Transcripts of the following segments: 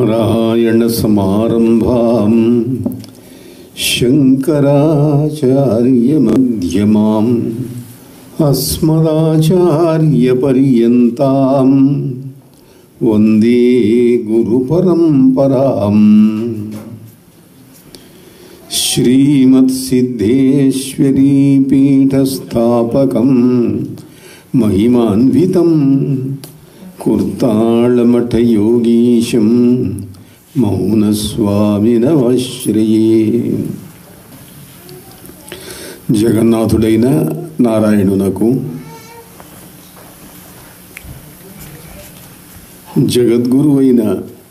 नारायणसमारम्भाम् शङ्कराचार्यमध्यमाम् अस्मदाचार्यपर्यन्ताम् वन्दे गुरुपरम्पराम् श्रीमत्सिद्धेश्वरीपीठस्थापकम् महिमान्वितम् कुर्ताळमठयोगीशं మౌనస్వామినవశ్రయే జగన్నాథుడైన నారాయణునకు జగద్గురువైన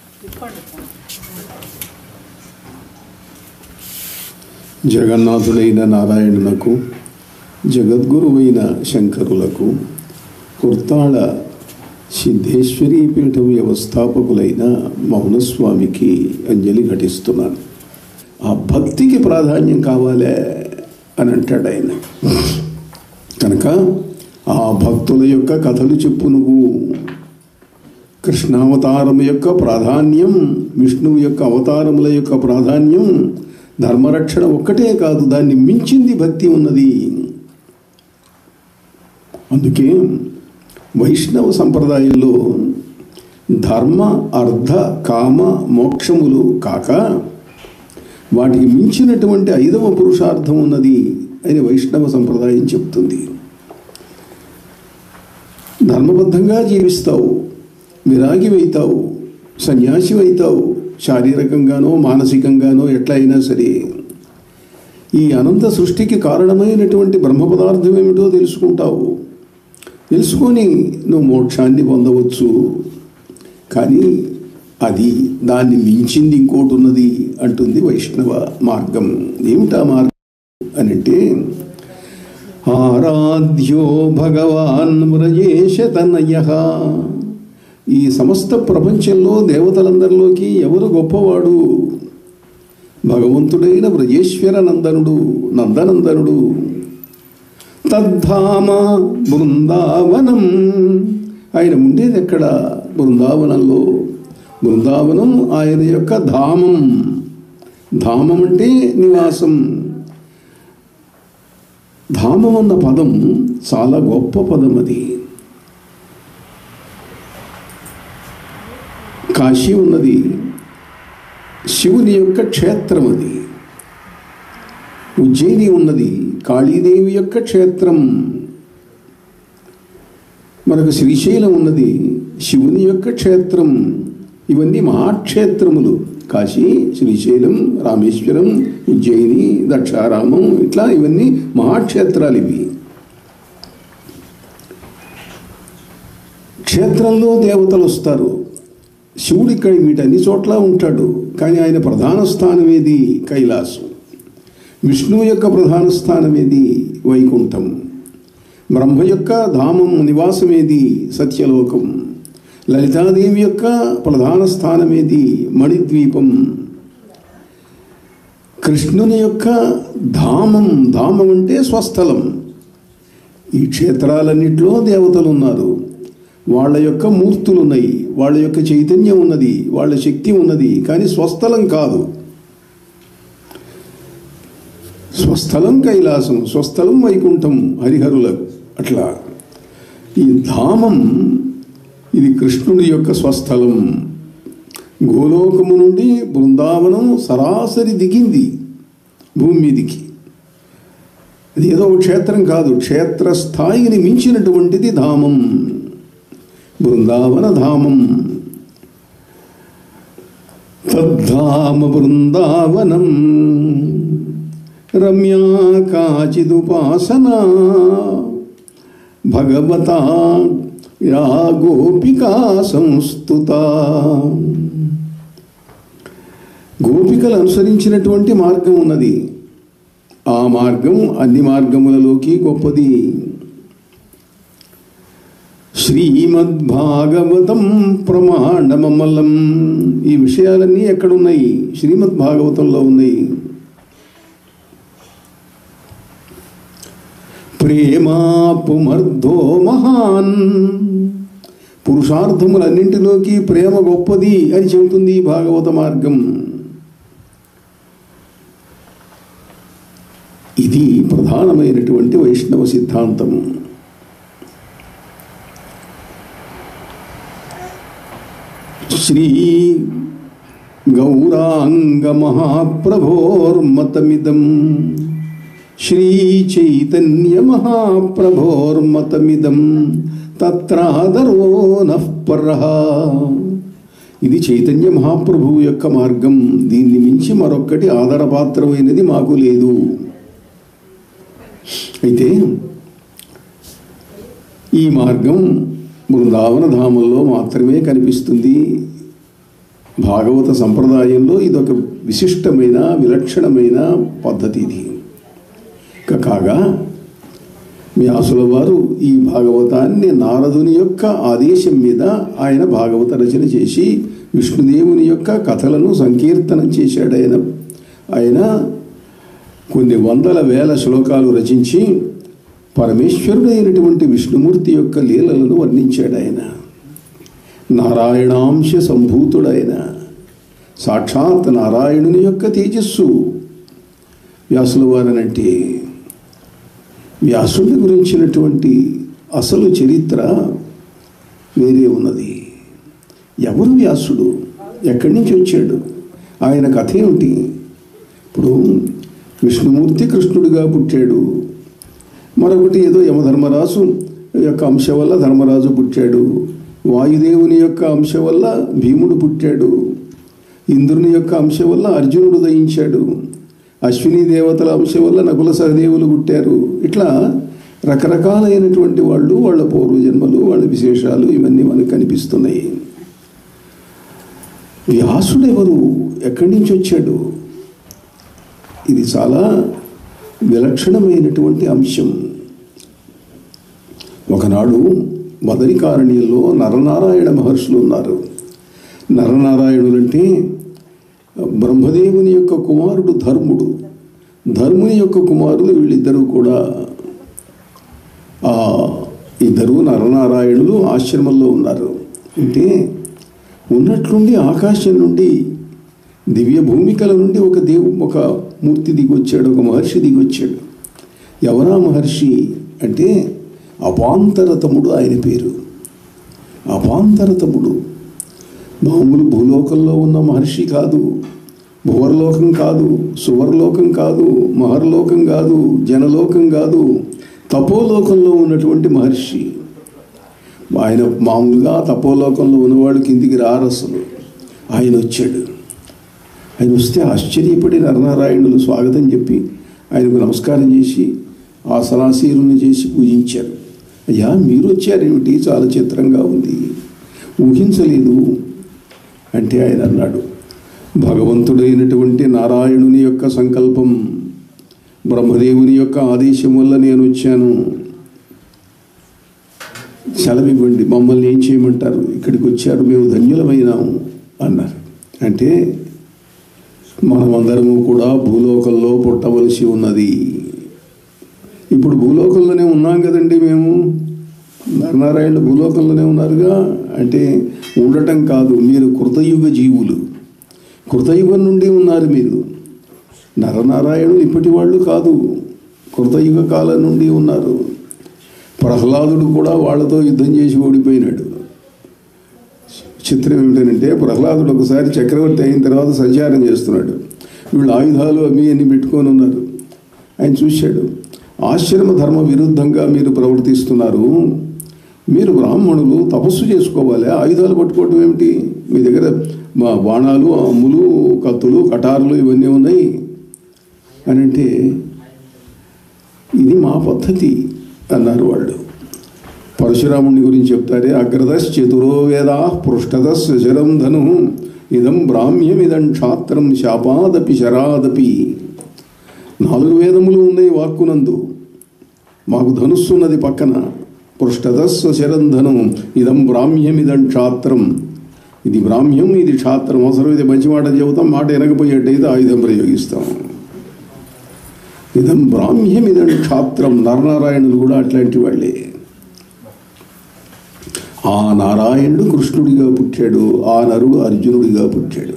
జగన్నాథుడైన నారాయణునకు జగద్గురువైన శంకరులకు కుర్తాళ సిద్ధేశ్వరీ పీఠం వ్యవస్థాపకులైన మౌనస్వామికి అంజలి ఘటిస్తున్నాను ఆ భక్తికి ప్రాధాన్యం కావాలే అని అంటాడు ఆయన కనుక ఆ భక్తుల యొక్క కథలు చెప్పు నువ్వు కృష్ణావతారం యొక్క ప్రాధాన్యం విష్ణువు యొక్క అవతారముల యొక్క ప్రాధాన్యం ధర్మరక్షణ ఒక్కటే కాదు దాన్ని మించింది భక్తి ఉన్నది అందుకే వైష్ణవ సంప్రదాయంలో ధర్మ అర్ధ కామ మోక్షములు కాక వాటికి మించినటువంటి ఐదవ పురుషార్థం ఉన్నది అని వైష్ణవ సంప్రదాయం చెప్తుంది ధర్మబద్ధంగా జీవిస్తావు విరాగివైతావు సన్యాసివైతావు శారీరకంగానో మానసికంగానో ఎట్లా అయినా సరే ఈ అనంత సృష్టికి కారణమైనటువంటి బ్రహ్మ పదార్థం ఏమిటో తెలుసుకుంటావు తెలుసుకొని నువ్వు మోక్షాన్ని పొందవచ్చు కానీ అది దాన్ని మించింది ఇంకోటి ఉన్నది అంటుంది వైష్ణవ మార్గం ఏమిటా మార్గం అని అంటే ఆరాధ్యో భగవాన్ వ్రజేశ తనయ ఈ సమస్త ప్రపంచంలో దేవతలందరిలోకి ఎవరు గొప్పవాడు భగవంతుడైన వ్రజేశ్వర నందనుడు నందనందనుడు తద్ధామ బృందావనం ఆయన ఉండేది ఎక్కడ బృందావనంలో బృందావనం ఆయన యొక్క ధామం ధామం అంటే నివాసం ధామం అన్న పదం చాలా గొప్ప పదం అది కాశీ ఉన్నది శివుని యొక్క క్షేత్రం అది ఉజ్జయిని ఉన్నది కాళీదేవి యొక్క క్షేత్రం మనకు శ్రీశైలం ఉన్నది శివుని యొక్క క్షేత్రం ఇవన్నీ మహాక్షేత్రములు కాశీ శ్రీశైలం రామేశ్వరం ఉజ్జయిని దక్షారామం ఇట్లా ఇవన్నీ మహాక్షేత్రాలు ఇవి క్షేత్రంలో దేవతలు వస్తారు శివుడు ఇక్కడ వీటన్ని చోట్ల ఉంటాడు కానీ ఆయన ప్రధాన స్థానం ఏది కైలాసం విష్ణువు యొక్క ప్రధాన స్థానం ఏది వైకుంఠం బ్రహ్మ యొక్క ధామం నివాసం ఏది సత్యలోకం లలితాదేవి యొక్క ప్రధాన స్థానం ఏది మణిద్వీపం కృష్ణుని యొక్క ధామం ధామం అంటే స్వస్థలం ఈ క్షేత్రాలన్నింటిలో దేవతలు ఉన్నారు వాళ్ళ యొక్క మూర్తులు ఉన్నాయి వాళ్ళ యొక్క చైతన్యం ఉన్నది వాళ్ళ శక్తి ఉన్నది కానీ స్వస్థలం కాదు స్వస్థలం కైలాసం స్వస్థలం వైకుంఠం హరిహరుల అట్లా ఈ ధామం ఇది కృష్ణుడి యొక్క స్వస్థలం గోలోకము నుండి బృందావనం సరాసరి దిగింది భూమి మీదికి అది ఏదో ఒక క్షేత్రం కాదు క్షేత్ర స్థాయిని మించినటువంటిది ధామం బృందావన ధామం తద్ధామ బృందావనం రమ్యా కాచిదుపాసనా భగవతా యా గోపికా సంస్థుత గోపికలు అనుసరించినటువంటి మార్గం ఉన్నది ఆ మార్గం అన్ని మార్గములలోకి గొప్పది శ్రీమద్భాగవతం ప్రమాణమమలం ఈ విషయాలన్నీ ఎక్కడున్నాయి శ్రీమద్భాగవతంలో ఉన్నాయి ప్రేమా పుమర్ధో మహాన్ పురుషార్థములన్నింటిలోకి ప్రేమ గొప్పది అని చెబుతుంది ఈ భాగవత మార్గం ఇది ప్రధానమైనటువంటి వైష్ణవ సిద్ధాంతం శ్రీ గౌరాంగ మహాప్రభోర్మతమిదం శ్రీ చైతన్య మహాప్రభోర్మతమిదం తత్రాదరో నఃపరః ఇది చైతన్య మహాప్రభువు యొక్క మార్గం దీన్ని మించి మరొక్కటి ఆధారపాత్రమైనది మాకు లేదు అయితే ఈ మార్గం బృందావన ధామంలో మాత్రమే కనిపిస్తుంది భాగవత సంప్రదాయంలో ఇదొక విశిష్టమైన విలక్షణమైన పద్ధతి ఇది ఇక కాగా వ్యాసుల వారు ఈ భాగవతాన్ని నారదుని యొక్క ఆదేశం మీద ఆయన భాగవత రచన చేసి విష్ణుదేవుని యొక్క కథలను సంకీర్తనం చేశాడు ఆయన ఆయన కొన్ని వందల వేల శ్లోకాలు రచించి పరమేశ్వరుడైనటువంటి విష్ణుమూర్తి యొక్క లీలలను వర్ణించాడు ఆయన నారాయణాంశ సంభూతుడైన సాక్షాత్ నారాయణుని యొక్క తేజస్సు వ్యాసుల వారనంటే వ్యాసుడి గురించినటువంటి అసలు చరిత్ర వేరే ఉన్నది ఎవరు వ్యాసుడు ఎక్కడి నుంచి వచ్చాడు ఆయన కథ ఏమిటి ఇప్పుడు విష్ణుమూర్తి కృష్ణుడిగా పుట్టాడు మరొకటి ఏదో యమధర్మరాజు యొక్క అంశ వల్ల ధర్మరాజు పుట్టాడు వాయుదేవుని యొక్క అంశ వల్ల భీముడు పుట్టాడు ఇంద్రుని యొక్క అంశ వల్ల అర్జునుడు దయించాడు అశ్విని దేవతల అంశ వల్ల నకుల సహదేవులు పుట్టారు ఇట్లా రకరకాలైనటువంటి వాళ్ళు వాళ్ళ పూర్వజన్మలు వాళ్ళ విశేషాలు ఇవన్నీ మనకు కనిపిస్తున్నాయి వ్యాసుడెవరు ఎక్కడి నుంచి వచ్చాడు ఇది చాలా విలక్షణమైనటువంటి అంశం ఒకనాడు మదనికారణ్యంలో నరనారాయణ మహర్షులు ఉన్నారు నరనారాయణులంటే బ్రహ్మదేవుని యొక్క కుమారుడు ధర్ముడు ధర్ముని యొక్క కుమారులు వీళ్ళిద్దరూ కూడా ఆ ఇద్దరు నరనారాయణులు ఆశ్రమంలో ఉన్నారు అంటే ఉన్నట్లుండి ఆకాశం నుండి దివ్య భూమికల నుండి ఒక దేవు ఒక మూర్తి దిగొచ్చాడు ఒక మహర్షి దిగొచ్చాడు ఎవరా మహర్షి అంటే అపాంతరతముడు ఆయన పేరు అపాంతరతముడు మామూలు భూలోకంలో ఉన్న మహర్షి కాదు భువర్లోకం కాదు సువర్లోకం కాదు మహర్లోకం కాదు జనలోకం కాదు తపోలోకంలో ఉన్నటువంటి మహర్షి ఆయన మామూలుగా తపోలోకంలో ఉన్నవాడు కిందికి రారు అసలు ఆయన వచ్చాడు ఆయన వస్తే ఆశ్చర్యపడి నరనారాయణులు స్వాగతం చెప్పి ఆయనకు నమస్కారం చేసి ఆసనాశీరుని చేసి పూజించారు అయ్యా మీరు వచ్చారేమిటి చాలా చిత్రంగా ఉంది ఊహించలేదు అంటే ఆయన అన్నాడు భగవంతుడైనటువంటి నారాయణుని యొక్క సంకల్పం బ్రహ్మదేవుని యొక్క ఆదేశం వల్ల నేను వచ్చాను సెలవివ్వండి మమ్మల్ని ఏం చేయమంటారు ఇక్కడికి వచ్చారు మేము ధన్యులమైనాము అన్నారు అంటే మనమందరము కూడా భూలోకంలో పుట్టవలసి ఉన్నది ఇప్పుడు భూలోకంలోనే ఉన్నాం కదండి మేము నరనారాయణ భూలోకంలోనే ఉన్నారుగా అంటే ఉండటం కాదు మీరు కృతయుగ జీవులు కృతయుగం నుండి ఉన్నారు మీరు నరనారాయణులు ఇప్పటి వాళ్ళు కాదు కృతయుగ కాలం నుండి ఉన్నారు ప్రహ్లాదుడు కూడా వాళ్ళతో యుద్ధం చేసి ఓడిపోయినాడు చిత్రం ఏమిటంటే ప్రహ్లాదుడు ఒకసారి చక్రవర్తి అయిన తర్వాత సంచారం చేస్తున్నాడు వీళ్ళు ఆయుధాలు అవి అన్ని పెట్టుకొని ఉన్నారు ఆయన చూశాడు ఆశ్రమ ధర్మ విరుద్ధంగా మీరు ప్రవర్తిస్తున్నారు మీరు బ్రాహ్మణులు తపస్సు చేసుకోవాలి ఆయుధాలు పట్టుకోవటం ఏమిటి మీ దగ్గర మా బాణాలు అమ్ములు కత్తులు కటారులు ఇవన్నీ ఉన్నాయి అని అంటే ఇది మా పద్ధతి అన్నారు వాళ్ళు పరశురాముని గురించి చెప్తారే అగ్రదశ్ చతురో వేదా పృష్ఠదశ్ శరం ధను ఇదం బ్రాహ్మ్యమిదం క్షాత్రం శాపాదపి శరాదపి నాలుగు వేదములు ఉన్నాయి వాక్కునందు మాకు ధనుస్సున్నది పక్కన పృష్ఠదస్వ శరంధనం ఇదం బ్రాహ్మ్యమిదం క్షాత్రం ఇది బ్రాహ్మ్యం ఇది క్షాత్రం అవసరం ఇది మంచి మాట చెబుతాం మాట వెనకపోయేట్టయితే ఆయుధం ప్రయోగిస్తాం ఇదం బ్రాహ్మ్యమిదం క్షాత్రం నరనారాయణులు కూడా అట్లాంటి వాళ్ళే ఆ నారాయణుడు కృష్ణుడిగా పుట్టాడు ఆ నరుడు అర్జునుడిగా పుట్టాడు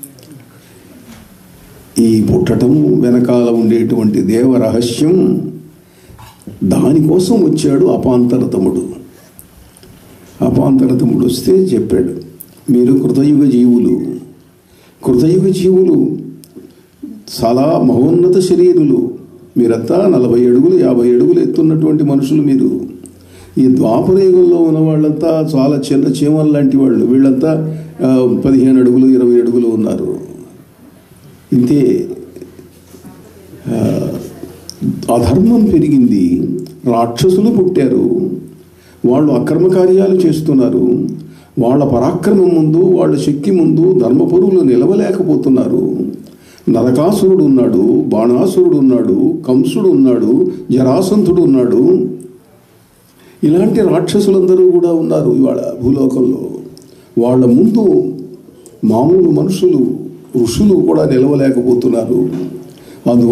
ఈ పుట్టటం వెనకాల ఉండేటువంటి దేవ రహస్యం దానికోసం వచ్చాడు అపాంతరతముడు అపాంతరతముడు వస్తే చెప్పాడు మీరు కృతయుగ జీవులు కృతయుగ జీవులు చాలా మహోన్నత శరీరులు మీరంతా నలభై అడుగులు యాభై అడుగులు ఎత్తున్నటువంటి మనుషులు మీరు ఈ ద్వాపరయుగంలో ఉన్న వాళ్ళంతా చాలా చిన్న చీమలు లాంటి వాళ్ళు వీళ్ళంతా ఆ, పదిహేను అడుగులు ఇరవై అడుగులు ఉన్నారు ఇంతే ఆ, అధర్మం పెరిగింది రాక్షసులు పుట్టారు వాళ్ళు అక్రమ కార్యాలు చేస్తున్నారు వాళ్ళ పరాక్రమం ముందు వాళ్ళ శక్తి ముందు ధర్మపరులు నిలవలేకపోతున్నారు నరకాసురుడు ఉన్నాడు బాణాసురుడు ఉన్నాడు కంసుడు ఉన్నాడు జరాసంధుడు ఉన్నాడు ఇలాంటి రాక్షసులందరూ కూడా ఉన్నారు ఇవాళ భూలోకంలో వాళ్ళ ముందు మామూలు మనుషులు ఋషులు కూడా నిలవలేకపోతున్నారు అందు